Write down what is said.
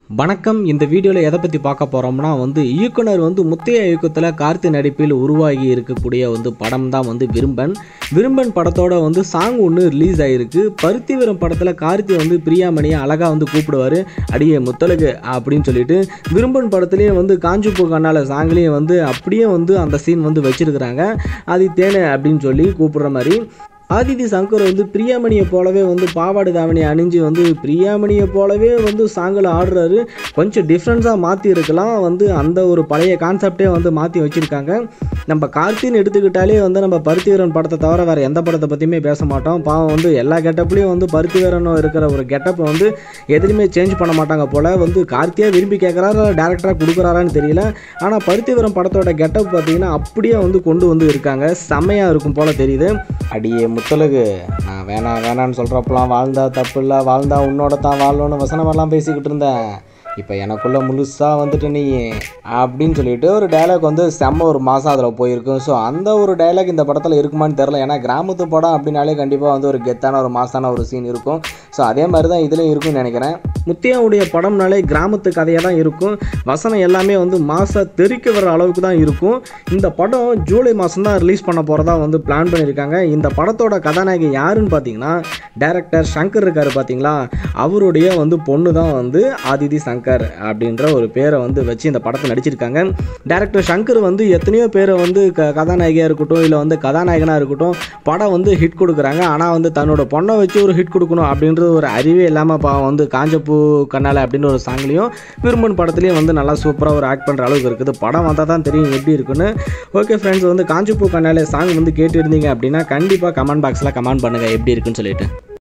வணக்கம் இந்த வீடியோவில் எதை பற்றி பார்க்க போகிறோம்னா வந்து இயக்குனர் வந்து முத்தைய இயக்கத்தில் கார்த்தி நடிப்பில் உருவாகி இருக்கக்கூடிய வந்து படம் தான் வந்து விரும்பன் விரும்பன் படத்தோட வந்து சாங் ஒன்று ரிலீஸ் ஆகிருக்கு பருத்திவீரம் படத்தில் கார்த்தி வந்து பிரியாமணியை அழகாக வந்து கூப்பிடுவார் அடியே முத்தலகு அப்படின்னு சொல்லிட்டு விரும்பன் படத்துலேயே வந்து காஞ்சிப்பூ கண்ணால சாங்லேயும் வந்து அப்படியே வந்து அந்த சீன் வந்து வச்சிருக்கிறாங்க அது தேனே அப்படின்னு சொல்லி கூப்பிடுற மாதிரி ஆதிதி சங்கர் வந்து பிரியாமணியை போலவே வந்து பாவாடை தாவணி அணிஞ்சு வந்து பிரியாமணியை போலவே வந்து சாங்கில் ஆடுறாரு கொஞ்சம் டிஃப்ரென்ஸாக மாற்றி இருக்கலாம் வந்து அந்த ஒரு பழைய கான்செப்டே வந்து மாற்றி வச்சுருக்காங்க நம்ம கார்த்தின்னு எடுத்துக்கிட்டாலே வந்து நம்ம பருத்திவீரன் படத்தை தவிர வேறு எந்த படத்தை பற்றியுமே பேச மாட்டோம் பாவம் வந்து எல்லா கெட்டப்லேயும் வந்து பருத்திவீரன் இருக்கிற ஒரு கெட்டப்பை வந்து எதுலையுமே சேஞ்ச் பண்ண மாட்டாங்க போல் வந்து கார்த்தியாக விரும்பி கேட்குறாரா டேரக்டராக கொடுக்குறாரான்னு தெரியல ஆனால் பருத்திவீரன் படத்தோட கெட்டப் பார்த்தீங்கன்னா அப்படியே வந்து கொண்டு வந்து இருக்காங்க செம்மையாக இருக்கும் போல் தெரியுது அடியே முத்தலகு நான் வேணாம் வேணான்னு சொல்கிறப்பெல்லாம் வாழ்ந்தா தப்பு இல்லை வாழ்ந்தா உன்னோட தான் வாழணும்னு வசனமெல்லாம் பேசிக்கிட்டு இருந்தேன் இப்போ எனக்குள்ள முழுசாக வந்துட்டு நீ அப்படின்னு சொல்லிட்டு ஒரு டைலாக் வந்து செம்ம ஒரு மாதம் அதில் போயிருக்கும் ஸோ அந்த ஒரு டைலாக் இந்த படத்தில் இருக்குமான்னு தெரில ஏன்னா கிராமத்து படம் அப்படின்னாலே கண்டிப்பாக வந்து ஒரு கெத்தான ஒரு மாசான ஒரு சீன் இருக்கும் ஸோ அதே மாதிரி தான் இதுலேயும் இருக்கும்னு நினைக்கிறேன் முத்தியாவுடைய படம்னாலே கிராமத்து கதையாக தான் இருக்கும் வசனம் எல்லாமே வந்து மாச தெறிக்க வர அளவுக்கு தான் இருக்கும் இந்த படம் ஜூலை மாதம் தான் ரிலீஸ் பண்ண போகிறதா வந்து பிளான் பண்ணியிருக்காங்க இந்த படத்தோட கதாநாயகி யாருன்னு பார்த்தீங்கன்னா டைரக்டர் சங்கர் இருக்கார் பார்த்தீங்களா அவருடைய வந்து பொண்ணு தான் வந்து ஆதிதி சங்கர் அப்படின்ற ஒரு பேரை வந்து வச்சு இந்த படத்தை நடிச்சிருக்காங்க டைரக்டர் சங்கர் வந்து எத்தனையோ பேரை வந்து க கதாநாயகியாக இருக்கட்டும் இல்லை வந்து கதாநாயகனாக இருக்கட்டும் படம் வந்து ஹிட் கொடுக்குறாங்க ஆனால் வந்து தன்னோட பொண்ணை வச்சு ஒரு ஹிட் கொடுக்கணும் அப்படின்றது ஒரு அறிவே இல்லாமல் பா வந்து காஞ்சப்பூ கண்ணால அப்படின்னு ஒரு சாங்லேயும் விரும்பன் படத்துலையும் வந்து நல்லா சூப்பராக ஒரு ஆக்ட் பண்ணுற அளவுக்கு இருக்குது படம் வந்தால் தான் தெரியும் எப்படி இருக்குன்னு ஓகே ஃப்ரெண்ட்ஸ் வந்து காஞ்சிப்பூ கண்ணாலே சாங் வந்து கேட்டு இருந்தீங்க அப்படின்னா கண்டிப்பாக கமெண்ட் பாக்ஸில் கமெண்ட் பண்ணுங்கள் எப்படி இருக்குன்னு சொல்லிட்டு